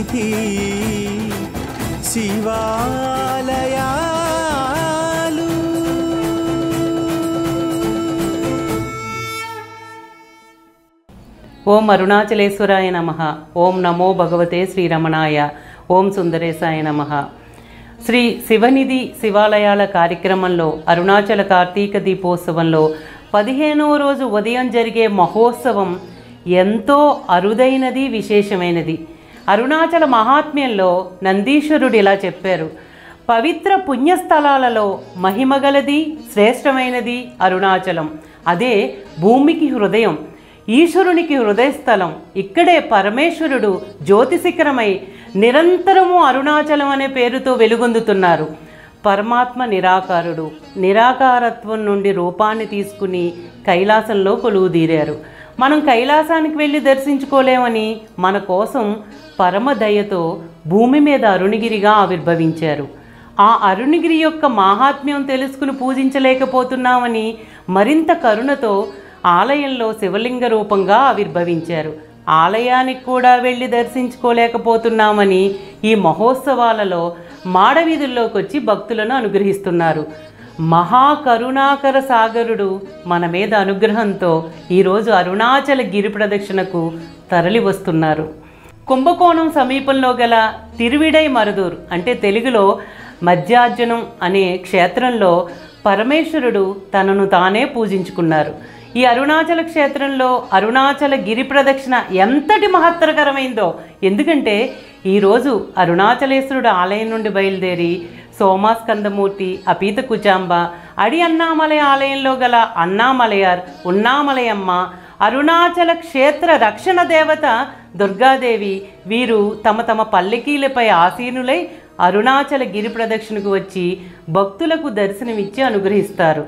సన్నిధి శివాలయాలు ఓం అరుణాచలేశ్వరాయ నమ ఓం నమో భగవతే శ్రీరమణాయ ఓం సుందరేశాయ నమ శ్రీ శివనిధి శివాలయాల కార్యక్రమంలో అరుణాచల కార్తీక దీపోత్సవంలో పదిహేనవ రోజు ఉదయం జరిగే మహోత్సవం ఎంతో అరుదైనది విశేషమైనది అరుణాచల మహాత్మ్యంలో నందీశ్వరుడు ఇలా చెప్పారు పవిత్ర పుణ్యస్థలాలలో మహిమగలది శ్రేష్టమైనది అరుణాచలం అదే భూమికి హృదయం ఈశ్వరునికి హృదయస్థలం ఇక్కడే పరమేశ్వరుడు జ్యోతిశిఖరమై నిరంతరము అరుణాచలం అనే పేరుతో వెలుగొందుతున్నారు పరమాత్మ నిరాకారుడు నిరాకారత్వం నుండి రూపాన్ని తీసుకుని కైలాసంలో కొలువుదీరారు మనం కైలాసానికి వెళ్ళి దర్శించుకోలేమని మన కోసం పరమ దయతో భూమి మీద అరుణగిరిగా ఆవిర్భవించారు ఆ అరుణగిరి యొక్క మాహాత్మ్యం తెలుసుకుని పూజించలేకపోతున్నామని మరింత కరుణతో ఆలయంలో శివలింగ రూపంగా ఆవిర్భవించారు ఆలయానికి కూడా వెళ్ళి దర్శించుకోలేకపోతున్నామని ఈ మహోత్సవాలలో మాడవీధుల్లోకి వచ్చి భక్తులను అనుగ్రహిస్తున్నారు మహాకరుణాకర సాగరుడు మన మీద అనుగ్రహంతో ఈరోజు అరుణాచల గిరి ప్రదక్షిణకు తరలి వస్తున్నారు కుంభకోణం సమీపంలో గల తిరువిడై మరుదూర్ అంటే తెలుగులో మధ్యార్జునం అనే క్షేత్రంలో పరమేశ్వరుడు తనను తానే పూజించుకున్నారు ఈ అరుణాచల క్షేత్రంలో అరుణాచల గిరి ప్రదక్షిణ ఎంతటి మహత్తరకరమైందో ఎందుకంటే ఈరోజు అరుణాచలేశ్వరుడు ఆలయం నుండి బయలుదేరి సోమాస్కందమూర్తి అపీత కుచాంబ అడి అన్నామలై ఆలయంలో గల అన్నామలయార్ ఉన్నామలయమ్మ అరుణాచల క్షేత్ర రక్షణ దేవత దుర్గాదేవి వీరు తమ తమ పల్లకీలపై ఆసీనులై అరుణాచల గిరి ప్రదక్షిణకు వచ్చి భక్తులకు దర్శనమిచ్చి అనుగ్రహిస్తారు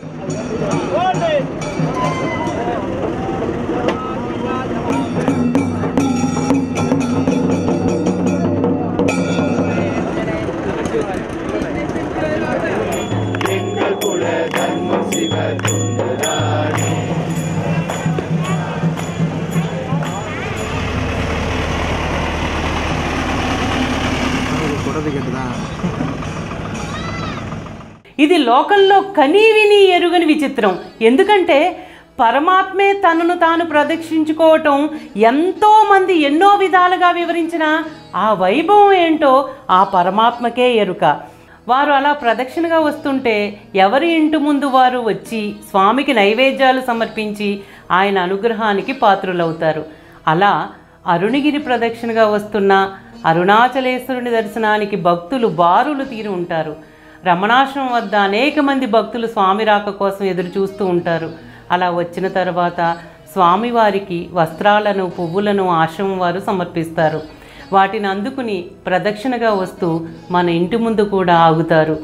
ఇది లోకంలో కనీవిని ఎరుగని విచిత్రం ఎందుకంటే పరమాత్మే తనను తాను ప్రదక్షించుకోవటం ఎంతో మంది ఎన్నో విధాలుగా వివరించిన ఆ వైభవం ఏంటో ఆ పరమాత్మకే ఎరుక వారు అలా ప్రదక్షిణగా వస్తుంటే ఎవరి ఇంటి ముందు వారు వచ్చి స్వామికి నైవేద్యాలు సమర్పించి ఆయన అనుగ్రహానికి పాత్రులవుతారు అలా అరుణగిరి ప్రదక్షిణగా వస్తున్న అరుణాచలేశ్వరుని దర్శనానికి భక్తులు బారులు తీరి ఉంటారు రమణాశ్రమం వద్ద అనేక మంది భక్తులు స్వామి రాక కోసం ఎదురు చూస్తూ ఉంటారు అలా వచ్చిన తర్వాత స్వామివారికి వస్త్రాలను పువ్వులను ఆశ్రమం వారు సమర్పిస్తారు వాటిని అందుకుని ప్రదక్షిణగా వస్తూ మన ఇంటి ముందు కూడా ఆగుతారు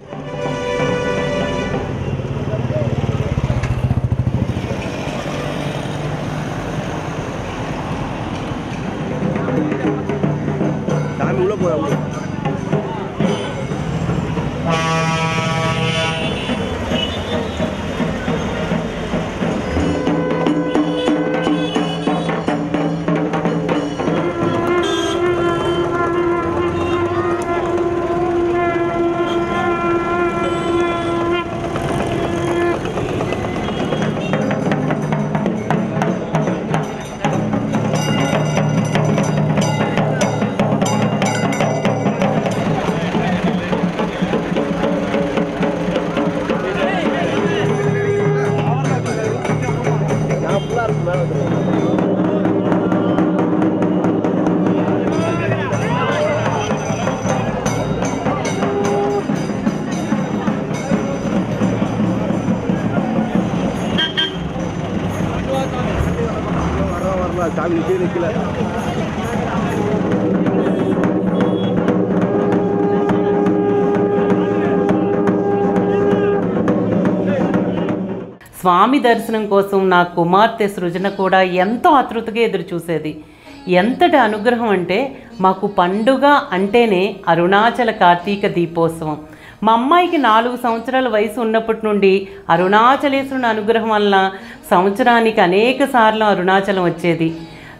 சாமி உள்ள போற உள்ள நான் ஃபுல்லா இருக்கு மேல வந்துருக்கேன் வரலாம் வரலாம் சாமி நிற்கவே நிற்கல స్వామి దర్శనం కోసం నా కుమార్తె సృజన కూడా ఎంతో ఆతృతగా ఎదురు చూసేది ఎంతటి అనుగ్రహం అంటే మాకు పండుగ అంటేనే అరుణాచల కార్తీక దీపోత్సవం మా అమ్మాయికి నాలుగు సంవత్సరాల వయసు ఉన్నప్పటి నుండి అరుణాచలేశ్వరుని అనుగ్రహం వల్ల సంవత్సరానికి అనేక సార్లు అరుణాచలం వచ్చేది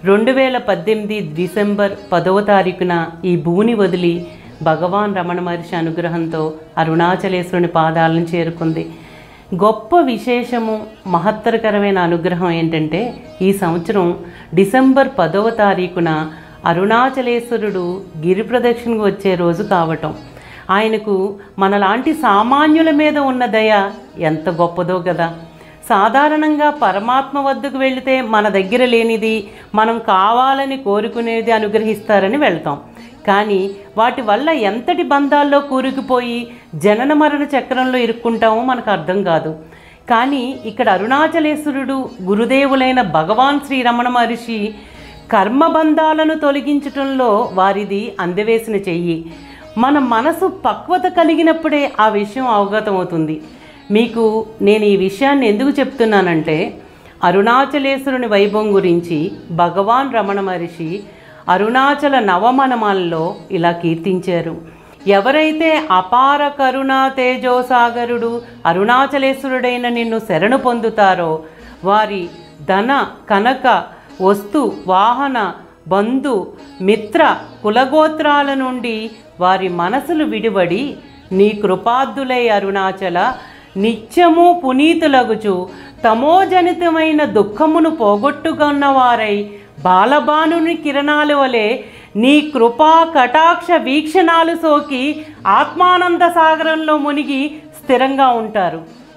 రెండు వేల పద్దెనిమిది డిసెంబర్ పదవ తారీఖున ఈ భూని వదిలి భగవాన్ రమణ మహర్షి అనుగ్రహంతో అరుణాచలేశ్వరుని పాదాలను చేరుకుంది గొప్ప విశేషము మహత్తరకరమైన అనుగ్రహం ఏంటంటే ఈ సంవత్సరం డిసెంబర్ పదవ తారీఖున అరుణాచలేశ్వరుడు గిరి ప్రదక్షిణకు వచ్చే రోజు కావటం ఆయనకు మనలాంటి సామాన్యుల మీద ఉన్న దయ ఎంత గొప్పదో కదా సాధారణంగా పరమాత్మ వద్దకు వెళితే మన దగ్గర లేనిది మనం కావాలని కోరుకునేది అనుగ్రహిస్తారని వెళ్తాం కానీ వాటి వల్ల ఎంతటి బంధాల్లో కూరుకుపోయి జనన మరణ చక్రంలో ఇరుక్కుంటామో మనకు అర్థం కాదు కానీ ఇక్కడ అరుణాచలేశ్వరుడు గురుదేవులైన భగవాన్ శ్రీ రమణ మహర్షి కర్మబంధాలను తొలగించటంలో వారిది అందవేసిన చెయ్యి మన మనసు పక్వత కలిగినప్పుడే ఆ విషయం అవగతమవుతుంది మీకు నేను ఈ విషయాన్ని ఎందుకు చెప్తున్నానంటే అరుణాచలేశ్వరుని వైభవం గురించి భగవాన్ రమణ మహర్షి అరుణాచల నవమనమాల్లో ఇలా కీర్తించారు ఎవరైతే అపార కరుణా తేజోసాగరుడు అరుణాచలేశ్వరుడైన నిన్ను శరణు పొందుతారో వారి ధన కనక వస్తు వాహన బంధు మిత్ర కులగోత్రాల నుండి వారి మనసులు విడివడి నీ కృపార్థులై అరుణాచల నిత్యము పునీతులగుచు తమోజనితమైన దుఃఖమును పోగొట్టుకున్న వారై బాలబానుని కిరణాల వలె నీ కృపా కటాక్ష వీక్షణాలు సోకి ఆత్మానంద సాగరంలో మునిగి స్థిరంగా ఉంటారు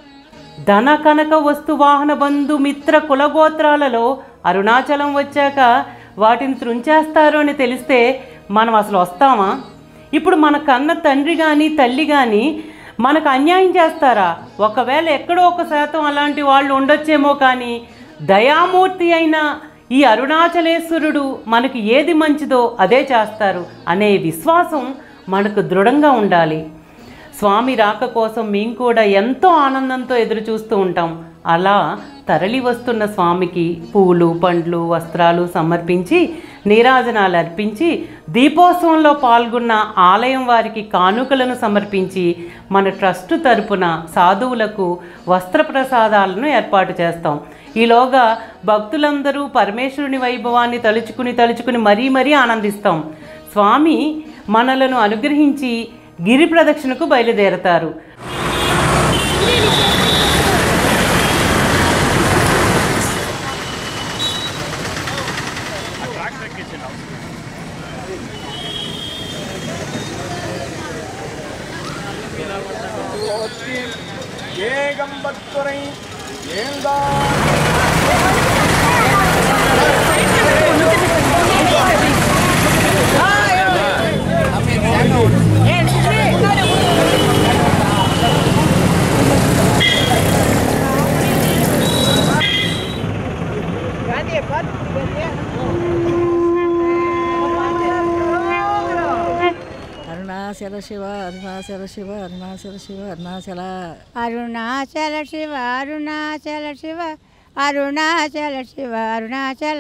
ధన కనక వస్తు వాహన బంధు మిత్ర కులగోత్రాలలో అరుణాచలం వచ్చాక వాటిని త్రుంచేస్తారు అని తెలిస్తే మనం అసలు వస్తామా ఇప్పుడు మన కన్న తండ్రి కానీ తల్లి కానీ మనకు అన్యాయం చేస్తారా ఒకవేళ ఎక్కడో ఒక శాతం అలాంటి వాళ్ళు ఉండొచ్చేమో కానీ దయామూర్తి అయిన ఈ అరుణాచలేశ్వరుడు మనకి ఏది మంచిదో అదే చేస్తారు అనే విశ్వాసం మనకు దృఢంగా ఉండాలి స్వామి రాక కోసం మేము కూడా ఎంతో ఆనందంతో ఎదురు చూస్తూ ఉంటాం అలా తరలి వస్తున్న స్వామికి పూలు పండ్లు వస్త్రాలు సమర్పించి నీరాజనాలు అర్పించి దీపోత్సవంలో పాల్గొన్న ఆలయం వారికి కానుకలను సమర్పించి మన ట్రస్ట్ తరపున సాధువులకు వస్త్ర ప్రసాదాలను ఏర్పాటు చేస్తాం ఈలోగా భక్తులందరూ పరమేశ్వరుని వైభవాన్ని తలుచుకుని తలుచుకుని మరీ మరీ ఆనందిస్తాం స్వామి మనలను అనుగ్రహించి గిరి ప్రదక్షిణకు బయలుదేరతారు ஏகம்பத்துறை ஏந்தா అరుణాచల శివ అరుణాచల శివ అరుణాచల శివ అరుణాచల అరుణాచల శివ అరుణాచల శివ అరుణాచల శివ అరుణాచల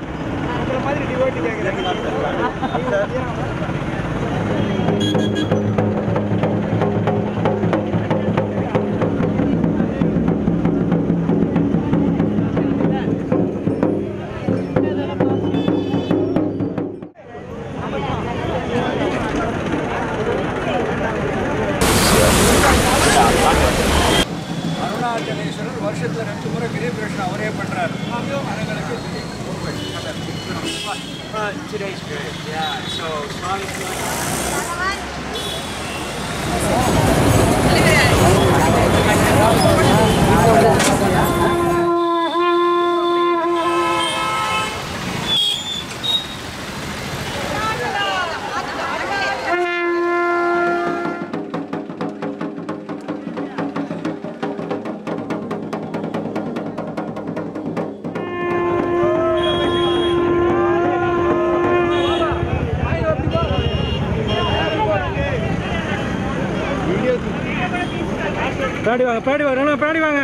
அருணாச்சலேஸ்வரர் வருஷத்துல ரெண்டு முறை கிரி பிரச்சனை அவரே பண்றாரு அவங்களுக்கு today's great. Yeah. So Swami பின்னாடி வாங்க பின்னாடி வாங்க ரெண்டு பின்னாடி வாங்க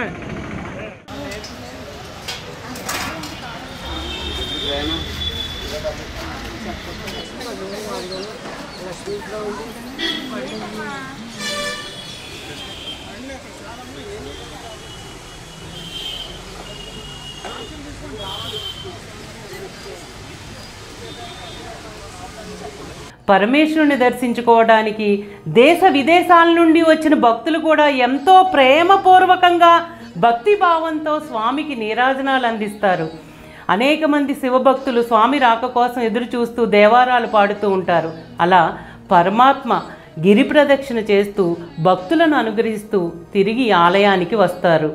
పరమేశ్వరుని దర్శించుకోవడానికి దేశ విదేశాల నుండి వచ్చిన భక్తులు కూడా ఎంతో ప్రేమపూర్వకంగా భక్తి భావంతో స్వామికి నీరాజనాలు అందిస్తారు అనేక మంది శివభక్తులు స్వామి రాక కోసం ఎదురు చూస్తూ దేవారాలు పాడుతూ ఉంటారు అలా పరమాత్మ గిరి ప్రదక్షిణ చేస్తూ భక్తులను అనుగ్రహిస్తూ తిరిగి ఆలయానికి వస్తారు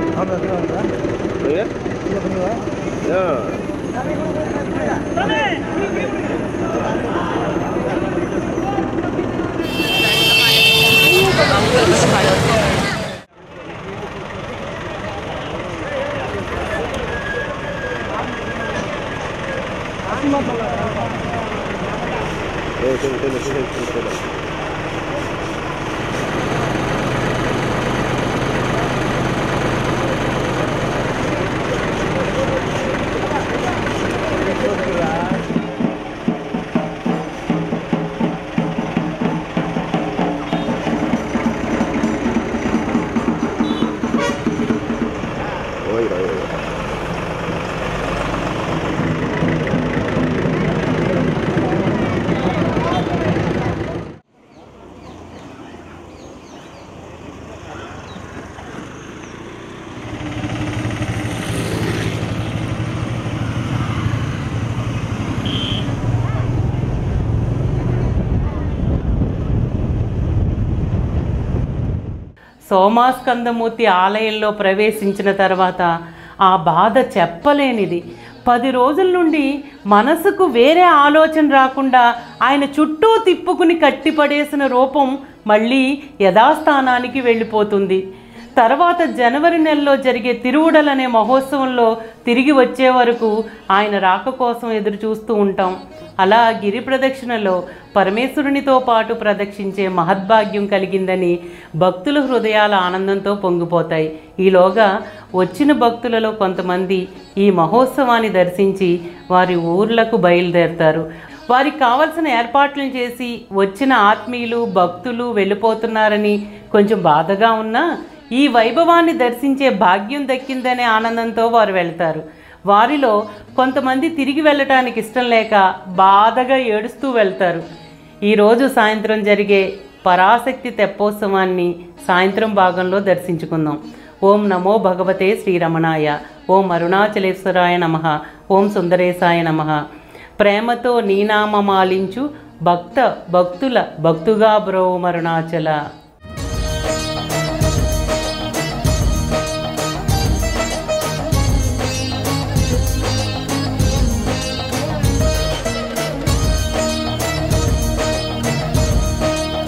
సోమాస్కందమూర్తి ఆలయంలో ప్రవేశించిన తర్వాత ఆ బాధ చెప్పలేనిది పది రోజుల నుండి మనసుకు వేరే ఆలోచన రాకుండా ఆయన చుట్టూ తిప్పుకుని కట్టిపడేసిన రూపం మళ్ళీ యథాస్థానానికి వెళ్ళిపోతుంది తర్వాత జనవరి నెలలో జరిగే తిరువుడల్ అనే మహోత్సవంలో తిరిగి వచ్చే వరకు ఆయన రాక కోసం ఎదురు చూస్తూ ఉంటాం అలా గిరి ప్రదక్షిణలో పరమేశ్వరునితో పాటు ప్రదక్షించే మహద్భాగ్యం కలిగిందని భక్తుల హృదయాల ఆనందంతో పొంగిపోతాయి ఈలోగా వచ్చిన భక్తులలో కొంతమంది ఈ మహోత్సవాన్ని దర్శించి వారి ఊర్లకు బయలుదేరతారు వారికి కావలసిన ఏర్పాట్లను చేసి వచ్చిన ఆత్మీయులు భక్తులు వెళ్ళిపోతున్నారని కొంచెం బాధగా ఉన్నా ఈ వైభవాన్ని దర్శించే భాగ్యం దక్కిందనే ఆనందంతో వారు వెళ్తారు వారిలో కొంతమంది తిరిగి వెళ్ళటానికి ఇష్టం లేక బాధగా ఏడుస్తూ వెళ్తారు ఈరోజు సాయంత్రం జరిగే పరాశక్తి తెప్పోత్సవాన్ని సాయంత్రం భాగంలో దర్శించుకుందాం ఓం నమో భగవతే శ్రీరమణాయ ఓం అరుణాచలేశ్వరాయ నమ ఓం సుందరేశాయ నమ ప్రేమతో నీనామమాలించు భక్త భక్తుల భక్తుగా బ్రోమరుణాచల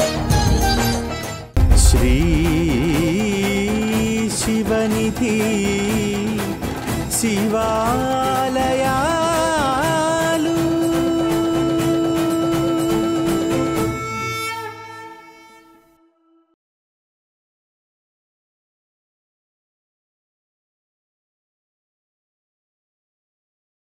श्री शिवनिधि